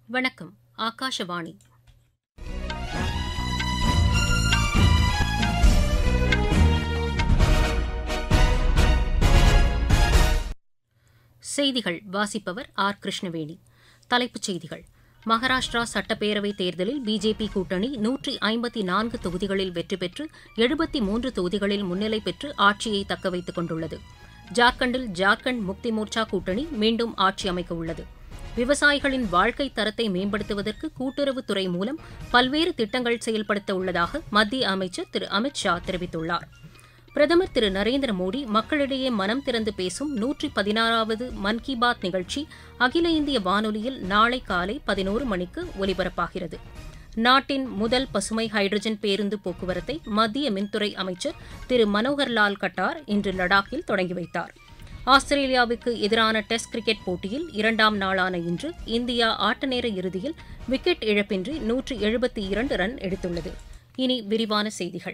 வணக்கம் ஆகாஷவாணி செய்திகள் வாசிப்பவர் ஆர் கிருஷ்ணவேணி தலைப்புச் செய்திகள் மகாராஷ்டிரா சட்டப்பேரவைத் தேர்தலில் பிஜேபி கூட்டணி நூற்றி ஐம்பத்தி நான்கு தொகுதிகளில் வெற்றி பெற்று எழுபத்தி மூன்று தொகுதிகளில் முன்னிலை பெற்று ஆட்சியை தக்கவைத்துக் கொண்டுள்ளது ஜார்க்கண்டில் ஜார்க்கண்ட் முக்தி மோர்ச்சா கூட்டணி மீண்டும் ஆட்சி அமைக்க உள்ளது விவசாயிகளின் வாழ்க்கை தரத்தை மேம்படுத்துவதற்கு கூட்டுறவுத்துறை மூலம் பல்வேறு திட்டங்கள் செயல்படுத்த உள்ளதாக மத்திய அமைச்சர் திரு அமித் ஷா தெரிவித்துள்ளார் பிரதமர் திரு நரேந்திர மோடி மக்களிடையே மனம் திறந்து பேசும் நூற்றி பதினாறாவது மன் கி பாத் நிகழ்ச்சி அகில இந்திய வானொலியில் நாளை காலை பதினோரு மணிக்கு ஒலிபரப்பாகிறது நாட்டின் முதல் பசுமை ஹைட்ரஜன் பேருந்து போக்குவரத்தை மத்திய மின்துறை அமைச்சர் திரு மனோகர்லால் கட்டார் இன்று லடாக்கில் தொடங்கி வைத்தார் ஆஸ்திரேலியாவுக்கு எதிரான டெஸ்ட் கிரிக்கெட் போட்டியில் இரண்டாம் நாளான இன்று இந்தியா ஆட்டநேர இறுதியில் விக்கெட் இழப்பின்றி நூற்று எழுபத்தி இரண்டு ரன் எடுத்துள்ளது இனி விரிவான செய்திகள்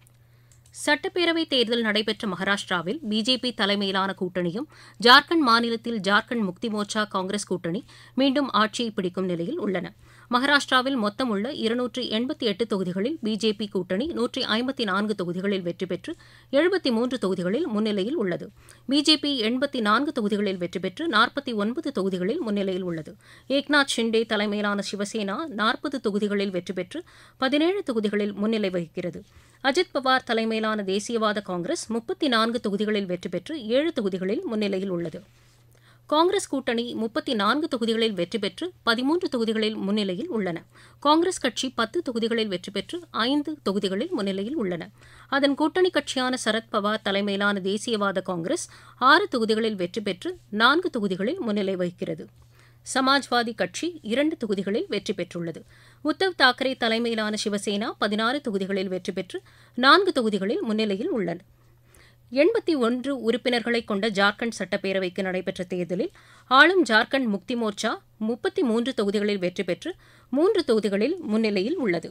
சட்டப்பேரவைத் தேர்தல் நடைபெற்ற மகாராஷ்டிராவில் பிஜேபி தலைமையிலான கூட்டணியும் ஜார்க்கண்ட் மாநிலத்தில் ஜார்க்கண்ட் முக்தி மோர்ச்சா காங்கிரஸ் கூட்டணி மீண்டும் ஆட்சியை பிடிக்கும் நிலையில் உள்ளன மகாராஷ்டிராவில் மொத்தம் உள்ள இருநூற்றி எண்பத்தி எட்டு தொகுதிகளில் பிஜேபி கூட்டணி நூற்றி ஐம்பத்தி நான்கு தொகுதிகளில் வெற்றி பெற்று எழுபத்தி மூன்று தொகுதிகளில் முன்னிலையில் உள்ளது பிஜேபி எண்பத்தி நான்கு தொகுதிகளில் வெற்றி பெற்று நாற்பத்தி ஒன்பது தொகுதிகளில் முன்னிலையில் உள்ளது ஏக்நாத் ஷிண்டே தலைமையிலான சிவசேனா நாற்பது தொகுதிகளில் வெற்றி பெற்று பதினேழு தொகுதிகளில் முன்னிலை வகிக்கிறது அஜித் பவார் தலைமையிலான தேசியவாத காங்கிரஸ் முப்பத்தி நான்கு தொகுதிகளில் வெற்றி பெற்று ஏழு தொகுதிகளில் முன்னிலையில் உள்ளது காங்கிரஸ் கூட்டணி முப்பத்தி நான்கு தொகுதிகளில் வெற்றி பெற்று பதிமூன்று தொகுதிகளில் முன்னிலையில் உள்ளன காங்கிரஸ் கட்சி பத்து தொகுதிகளில் வெற்றி பெற்று ஐந்து தொகுதிகளில் முன்னிலையில் உள்ளன அதன் கூட்டணி கட்சியான சரத்பவார் தலைமையிலான தேசியவாத காங்கிரஸ் ஆறு தொகுதிகளில் வெற்றி பெற்று நான்கு தொகுதிகளில் முன்னிலை வகிக்கிறது சமாஜ்வாதி கட்சி இரண்டு தொகுதிகளில் வெற்றி பெற்றுள்ளது உத்தவ் தாக்கரே தலைமையிலான சிவசேனா பதினாறு தொகுதிகளில் வெற்றி பெற்று நான்கு தொகுதிகளில் முன்னிலையில் உள்ளன எண்பத்தி ஒன்று உறுப்பினர்களை கொண்ட ஜார்க்கண்ட் சட்டப்பேரவைக்கு நடைபெற்ற தேர்தலில் ஆளும் ஜார்க்கண்ட் முக்தி மோர்ச்சா முப்பத்தி மூன்று தொகுதிகளில் வெற்றி பெற்று மூன்று தொகுதிகளில் முன்னிலையில் உள்ளது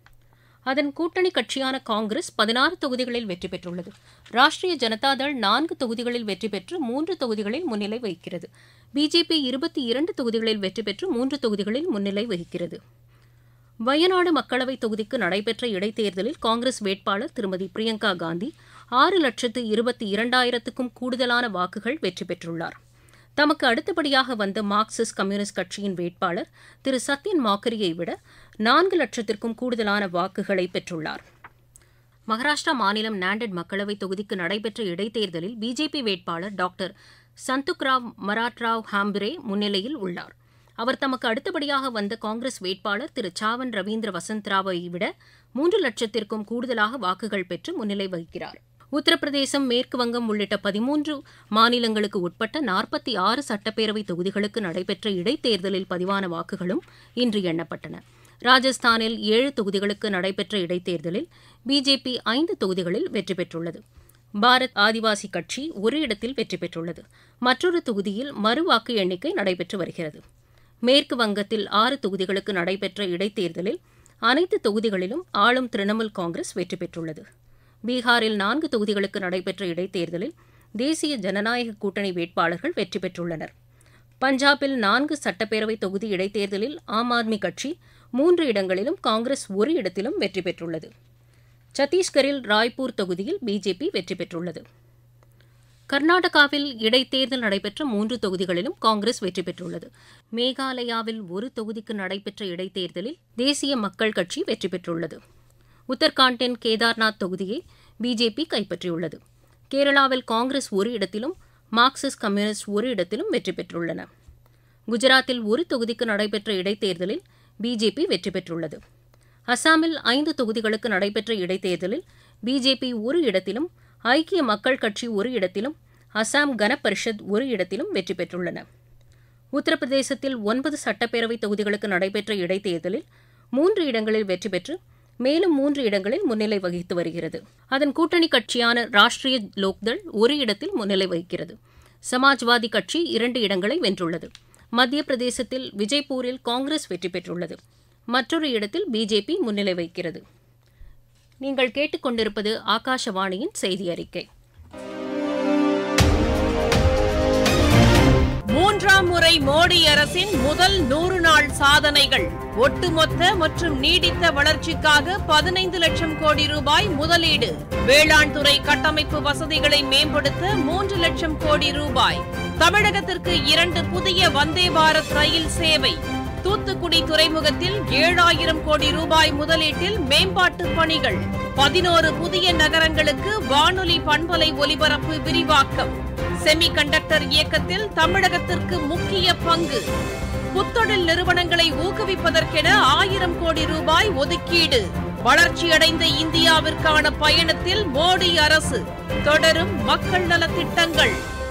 அதன் கூட்டணி கட்சியான காங்கிரஸ் பதினாறு தொகுதிகளில் வெற்றி பெற்றுள்ளது ராஷ்டிரிய ஜனதாதள் நான்கு தொகுதிகளில் வெற்றி பெற்று மூன்று தொகுதிகளில் முன்னிலை வகிக்கிறது பிஜேபி இருபத்தி இரண்டு தொகுதிகளில் வெற்றி பெற்று மூன்று தொகுதிகளில் முன்னிலை வகிக்கிறது வயநாடு மக்களவைத் தொகுதிக்கு நடைபெற்ற இடைத்தேர்தலில் காங்கிரஸ் வேட்பாளர் திருமதி பிரியங்கா காந்தி ஆறு லட்சத்து இருபத்தி இரண்டாயிரத்துக்கும் கூடுதலான வாக்குகள் வெற்றி பெற்றுள்ளார் தமக்கு அடுத்தபடியாக வந்த மார்க்சிஸ்ட் கம்யூனிஸ்ட் கட்சியின் வேட்பாளர் திரு சத்யன் மாக்கரியை விட நான்கு லட்சத்திற்கும் கூடுதலான வாக்குகளை பெற்றுள்ளார் மகாராஷ்டிரா மாநிலம் நாண்டட் மக்களவைத் தொகுதிக்கு நடைபெற்ற இடைத்தேர்தலில் பிஜேபி வேட்பாளர் டாக்டர் சந்துக்ராவ் மராட்ராவ் ஹாம்பிரே முன்னிலையில் உள்ளார் அவர் தமக்கு அடுத்தபடியாக வந்த காங்கிரஸ் வேட்பாளர் திரு சாவன் ரவீந்திர வசந்த்ராவை விட மூன்று லட்சத்திற்கும் கூடுதலாக வாக்குகள் பெற்று முன்னிலை வகிக்கிறார் உத்தரப்பிரதேசம் மேற்குவங்கம் உள்ளிட்ட பதிமூன்று மாநிலங்களுக்கு உட்பட்ட நாற்பத்தி ஆறு சட்டப்பேரவை தொகுதிகளுக்கு நடைபெற்ற இடைத்தேர்தலில் பதிவான வாக்குகளும் இன்று எண்ணப்பட்டன ராஜஸ்தானில் ஏழு தொகுதிகளுக்கு நடைபெற்ற இடைத்தேர்தலில் பிஜேபி ஐந்து தொகுதிகளில் வெற்றி பெற்றுள்ளது பாரத் ஆதிவாசி கட்சி ஒரு இடத்தில் வெற்றி பெற்றுள்ளது மற்றொரு தொகுதியில் மறு வாக்கு எண்ணிக்கை நடைபெற்று வருகிறது மேற்கு வங்கத்தில் ஆறு தொகுதிகளுக்கு நடைபெற்ற இடைத்தேர்தலில் அனைத்து தொகுதிகளிலும் ஆளும் திரிணாமுல் காங்கிரஸ் வெற்றி பெற்றுள்ளது பீகாரில் நான்கு தொகுதிகளுக்கு நடைபெற்ற இடைத்தேர்தலில் தேசிய ஜனநாயக கூட்டணி வேட்பாளர்கள் வெற்றி பெற்றுள்ளனர் பஞ்சாபில் நான்கு சட்டப்பேரவை தொகுதி இடைத்தேர்தலில் ஆம் ஆத்மி கட்சி மூன்று இடங்களிலும் காங்கிரஸ் ஒரு இடத்திலும் வெற்றி பெற்றுள்ளது சத்தீஸ்கரில் ராய்ப்பூர் தொகுதியில் பிஜேபி வெற்றி பெற்றுள்ளது கர்நாடகாவில் இடைத்தேர்தல் நடைபெற்ற மூன்று தொகுதிகளிலும் காங்கிரஸ் வெற்றி பெற்றுள்ளது மேகாலயாவில் ஒரு தொகுதிக்கு நடைபெற்ற இடைத்தேர்தலில் தேசிய மக்கள் கட்சி வெற்றி பெற்றுள்ளது உத்தரகாண்டின் கேதார்நாத் தொகுதியை பிஜேபி கைப்பற்றியுள்ளது கேரளாவில் காங்கிரஸ் ஒரு இடத்திலும் மார்க்சிஸ்ட் கம்யூனிஸ்ட் ஒரு இடத்திலும் வெற்றி பெற்றுள்ளன குஜராத்தில் ஒரு தொகுதிக்கு நடைபெற்ற இடைத்தேர்தலில் பிஜேபி வெற்றி பெற்றுள்ளது அசாமில் ஐந்து தொகுதிகளுக்கு நடைபெற்ற இடைத்தேர்தலில் பிஜேபி ஒரு இடத்திலும் ஐக்கிய மக்கள் கட்சி ஒரு இடத்திலும் அசாம் கனபரிஷத் ஒரு இடத்திலும் வெற்றி பெற்றுள்ளன உத்தரப்பிரதேசத்தில் ஒன்பது சட்டப்பேரவை தொகுதிகளுக்கு நடைபெற்ற இடைத்தேர்தலில் மூன்று இடங்களில் வெற்றி பெற்று மேலும் மூன்று இடங்களில் முன்னிலை வகித்து வருகிறது அதன் கூட்டணி கட்சியான ராஷ்டிரிய லோக்தள் ஒரு இடத்தில் முன்னிலை வகிக்கிறது சமாஜ்வாதி கட்சி இரண்டு இடங்களை வென்றுள்ளது மத்திய பிரதேசத்தில் விஜய்பூரில் காங்கிரஸ் வெற்றி பெற்றுள்ளது மற்றொரு இடத்தில் பிஜேபி முன்னிலை வகிக்கிறது நீங்கள் கேட்டுக்கொண்டிருப்பது ஆகாஷவாணியின் செய்தி அறிக்கை மூன்றாவது இரண்டாம் முறை மோடி அரசின் முதல் நூறு நாள் சாதனைகள் ஒட்டுமொத்த மற்றும் நீடித்த வளர்ச்சிக்காக பதினைந்து லட்சம் கோடி ரூபாய் முதலீடு வேளாண் துறை கட்டமைப்பு வசதிகளை மேம்படுத்த மூன்று லட்சம் கோடி ரூபாய் தமிழகத்திற்கு இரண்டு புதிய வந்தே பாரத் ரயில் சேவை தூத்துக்குடி துறைமுகத்தில் ஏழாயிரம் கோடி ரூபாய் முதலீட்டில் மேம்பாட்டு பணிகள் பதினோரு புதிய நகரங்களுக்கு வானொலி பண்பலை ஒலிபரப்பு விரிவாக்கம் செமி கண்டக்டர் இயக்கத்தில் தமிழகத்திற்கு முக்கிய பங்கு புத்தொழில் நிறுவனங்களை ஊக்குவிப்பதற்கென ஆயிரம் கோடி ரூபாய் ஒதுக்கீடு வளர்ச்சியடைந்த இந்தியாவிற்கான பயணத்தில் மோடி அரசு தொடரும் மக்கள் நலத் திட்டங்கள்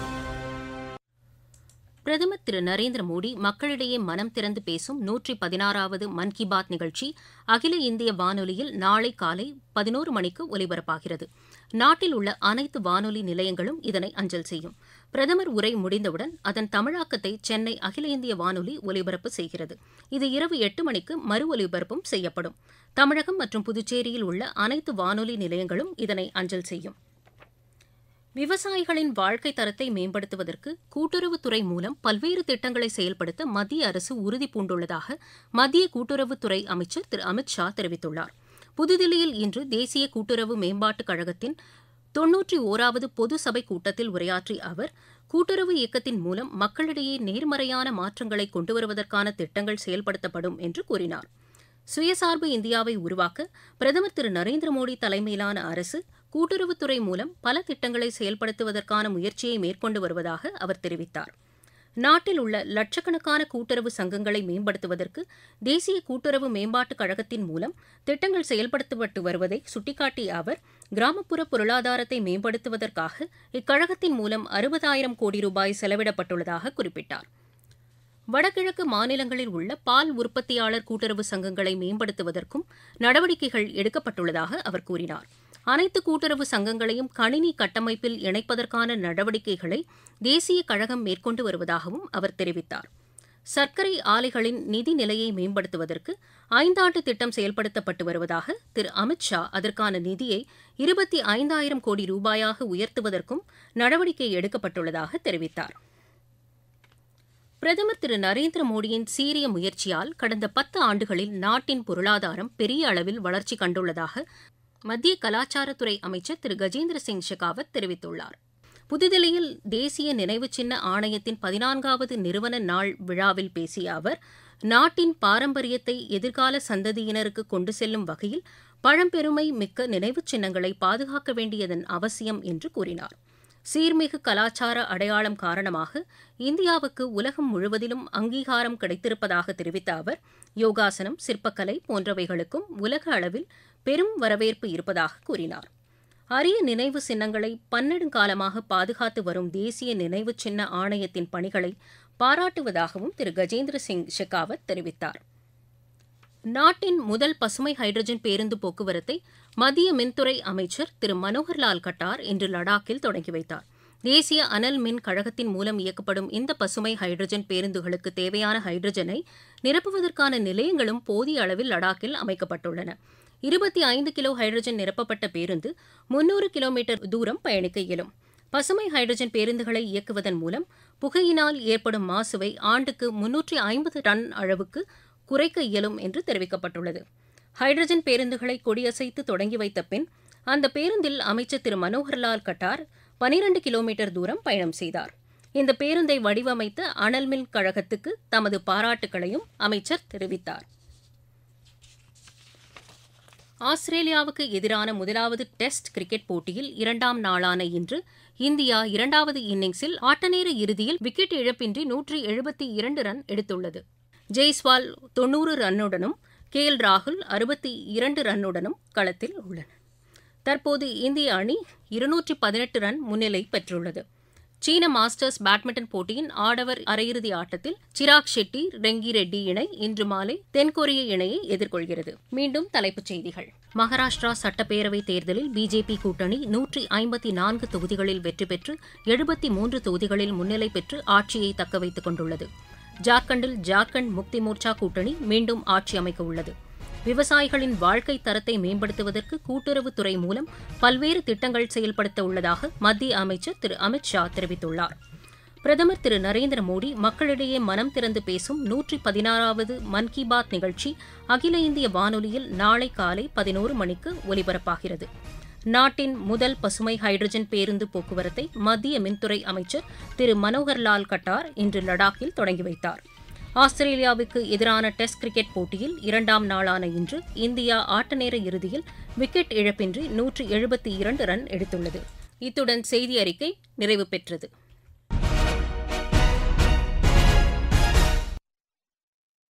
பிரதமர் திரு நரேந்திர மோடி மக்களிடையே மனம் திறந்து பேசும் நூற்றி பதினாறாவது மன் கி பாத் நிகழ்ச்சி அகில இந்திய வானொலியில் நாளை காலை பதினோரு மணிக்கு ஒலிபரப்பாகிறது நாட்டில் உள்ள அனைத்து வானொலி நிலையங்களும் இதனை அஞ்சல் செய்யும் பிரதமர் உரை முடிந்தவுடன் அதன் தமிழாக்கத்தை சென்னை அகில இந்திய வானொலி ஒலிபரப்பு செய்கிறது இது இரவு எட்டு மணிக்கு மறு ஒலிபரப்பும் செய்யப்படும் தமிழகம் மற்றும் புதுச்சேரியில் உள்ள அனைத்து வானொலி நிலையங்களும் இதனை அஞ்சல் செய்யும் விவசாயிகளின் வாழ்க்கை தரத்தை மேம்படுத்துவதற்கு கூட்டுறவுத்துறை மூலம் பல்வேறு திட்டங்களை செயல்படுத்த மத்திய அரசு உறுதி பூண்டுள்ளதாக மத்திய கூட்டுறவுத்துறை அமைச்சர் திரு அமித் ஷா தெரிவித்துள்ளார் புதுதில்லியில் இன்று தேசிய கூட்டுறவு மேம்பாட்டுக் கழகத்தின் தொன்னூற்றி ஓராவது பொது சபை கூட்டத்தில் உரையாற்றிய அவர் கூட்டுறவு இயக்கத்தின் மூலம் மக்களிடையே நேர்மறையான மாற்றங்களை கொண்டுவருவதற்கான திட்டங்கள் செயல்படுத்தப்படும் என்று கூறினார் சுயசார்பு இந்தியாவை உருவாக்க பிரதமர் திரு நரேந்திர மோடி தலைமையிலான அரசு கூட்டுறவுத்துறை மூலம் பல திட்டங்களை செயல்படுத்துவதற்கான முயற்சியை மேற்கொண்டு வருவதாக அவர் தெரிவித்தார் நாட்டில் உள்ள லட்சக்கணக்கான கூட்டுறவு சங்கங்களை மேம்படுத்துவதற்கு தேசிய கூட்டுறவு மேம்பாட்டுக் கழகத்தின் மூலம் திட்டங்கள் செயல்படுத்தப்பட்டு வருவதை சுட்டிக்காட்டிய அவர் கிராமப்புற பொருளாதாரத்தை மேம்படுத்துவதற்காக இக்கழகத்தின் மூலம் அறுபதாயிரம் கோடி ரூபாய் செலவிடப்பட்டுள்ளதாக குறிப்பிட்டார் வடகிழக்கு மாநிலங்களில் உள்ள பால் உற்பத்தியாளர் கூட்டுறவு சங்கங்களை மேம்படுத்துவதற்கும் நடவடிக்கைகள் எடுக்கப்பட்டுள்ளதாக அவர் கூறினார் அனைத்து கூட்டுறவு சங்கங்களையும் கணினி கட்டமைப்பில் இணைப்பதற்கான நடவடிக்கைகளை தேசிய கழகம் மேற்கொண்டு வருவதாகவும் அவர் தெரிவித்தார் சர்க்கரை ஆலைகளின் நிதி நிலையை மேம்படுத்துவதற்கு ஐந்தாண்டு திட்டம் செயல்படுத்தப்பட்டு வருவதாக திரு அமித் ஷா அதற்கான நிதியை இருபத்தி ஐந்தாயிரம் கோடி ரூபாயாக உயர்த்துவதற்கும் நடவடிக்கை எடுக்கப்பட்டுள்ளதாக தெரிவித்தார் பிரதமர் திரு நரேந்திர மோடியின் சீரிய முயற்சியால் கடந்த பத்து ஆண்டுகளில் நாட்டின் பொருளாதாரம் பெரிய அளவில் வளர்ச்சி கண்டுள்ளதாக மத்திய கலாச்சாரத்துறை அமைச்சர் திரு கஜேந்திர சிங் ஷெகாவத் தெரிவித்துள்ளார் புதுதில்லியில் தேசிய நினைவு சின்ன ஆணையத்தின் பதினான்காவது நிறுவன நாள் விழாவில் பேசிய அவர் நாட்டின் பாரம்பரியத்தை எதிர்கால சந்ததியினருக்கு கொண்டு செல்லும் வகையில் பழம்பெருமை மிக்க நினைவுச் சின்னங்களை பாதுகாக்க வேண்டியதன் அவசியம் என்று கூறினார் சீர்மிகு கலாச்சார அடையாளம் காரணமாக இந்தியாவுக்கு உலகம் முழுவதிலும் அங்கீகாரம் கிடைத்திருப்பதாக தெரிவித்த அவர் யோகாசனம் சிற்பக்கலை போன்றவைகளுக்கும் உலக அளவில் பெரும் வரவேற்பு இருப்பதாக கூறினார் அரிய நினைவு சின்னங்களை பன்னெடுங்காலமாக பாதுகாத்து வரும் தேசிய நினைவு சின்ன ஆணையத்தின் பணிகளை பாராட்டுவதாகவும் திரு கஜேந்திர சிங் ஷெகாவத் தெரிவித்தார் நாட்டின் முதல் பசுமை ஹைட்ரஜன் பேருந்து போக்குவரத்தை மத்திய மின்துறை அமைச்சர் திரு மனோகர்லால் கட்டார் இன்று லடாக்கில் தொடங்கி வைத்தார் தேசிய அனல் மின் கழகத்தின் மூலம் இயக்கப்படும் இந்த பசுமை ஹைட்ரஜன் பேருந்துகளுக்கு தேவையான ஹைட்ரஜனை நிரப்புவதற்கான நிலையங்களும் போதிய அளவில் லடாக்கில் அமைக்கப்பட்டுள்ளன இருபத்தி ஐந்து கிலோ ஹைட்ரஜன் நிரப்பப்பட்ட பேருந்து முன்னூறு கிலோமீட்டர் தூரம் பயணிக்க இயலும் பசுமை ஹைட்ரஜன் பேருந்துகளை இயக்குவதன் மூலம் புகையினால் ஏற்படும் மாசுவை ஆண்டுக்கு முன்னூற்றி ஐம்பது டன் அளவுக்கு குறைக்க இயலும் என்று தெரிவிக்கப்பட்டுள்ளது ஹைட்ரஜன் பேருந்துகளை கொடியசைத்து தொடங்கி வைத்த பின் அந்த பேருந்தில் அமைச்சர் திரு மனோகர்லால் கட்டார் பனிரண்டு கிலோமீட்டர் தூரம் பயணம் செய்தார் இந்த பேருந்தை வடிவமைத்த அனல் மின் கழகத்துக்கு தமது பாராட்டுகளையும் அமைச்சர் தெரிவித்தார் ஆஸ்திரேலியாவுக்கு எதிரான முதலாவது டெஸ்ட் கிரிக்கெட் போட்டியில் இரண்டாம் நாளான இன்று இந்தியா இரண்டாவது இன்னிங்ஸில் ஆட்டநேர இறுதியில் விக்கெட் இழப்பின்றி நூற்றி எழுபத்தி இரண்டு ரன் எடுத்துள்ளது ஜெய்ஸ்வால் தொன்னூறு ரன்னுடனும் கே எல் ராகுல் அறுபத்தி இரண்டு ரன்னுடனும் களத்தில் உள்ளனர் தற்போது இந்திய அணி இருநூற்றி பதினெட்டு ரன் முன்னிலை பெற்றுள்ளது சீன மாஸ்டர்ஸ் பேட்மிண்டன் போட்டியின் ஆடவர் அரையிறுதி ஆட்டத்தில் சிராக் ஷெட்டி ரெங்கி ரெட்டி இணை இன்று மாலை தென்கொரிய இணையை எதிர்கொள்கிறது மீண்டும் தலைப்புச் செய்திகள் மகாராஷ்டிரா சட்டப்பேரவை தேர்தலில் பிஜேபி கூட்டணி நூற்றி ஐம்பத்தி நான்கு தொகுதிகளில் வெற்றி பெற்று எழுபத்தி மூன்று தொகுதிகளில் முன்னிலை பெற்று ஆட்சியை தக்கவைத்துக் கொண்டுள்ளது ஜார்க்கண்டில் ஜார்க்கண்ட் முக்தி மோர்ச்சா கூட்டணி மீண்டும் ஆட்சி அமைக்க உள்ளது விவசாயிகளின் வாழ்க்கை தரத்தை மேம்படுத்துவதற்கு கூட்டுறவுத்துறை மூலம் பல்வேறு திட்டங்கள் செயல்படுத்த உள்ளதாக மத்திய அமைச்சர் திரு அமித் ஷா தெரிவித்துள்ளார் பிரதமர் திரு நரேந்திர மோடி மக்களிடையே மனம் திறந்து பேசும் நூற்றி பதினாறாவது மன் கி பாத் நிகழ்ச்சி அகில இந்திய வானொலியில் நாளை காலை பதினோரு மணிக்கு ஒலிபரப்பாகிறது நாட்டின் முதல் பசுமை ஹைட்ரஜன் பேருந்து போக்குவரத்தை மத்திய மின்துறை அமைச்சர் திரு மனோகர்லால் கட்டார் இன்று லடாக்கில் தொடங்கி வைத்தார் ஆஸ்திரேலியாவுக்கு எதிரான டெஸ்ட் கிரிக்கெட் போட்டியில் இரண்டாம் நாளான இன்று இந்தியா ஆட்டநேர இறுதியில் விக்கெட் இழப்பின்றி நூற்று எழுபத்தி இரண்டு ரன் எடுத்துள்ளது இத்துடன் செய்தி அறிக்கை நிறைவு பெற்றது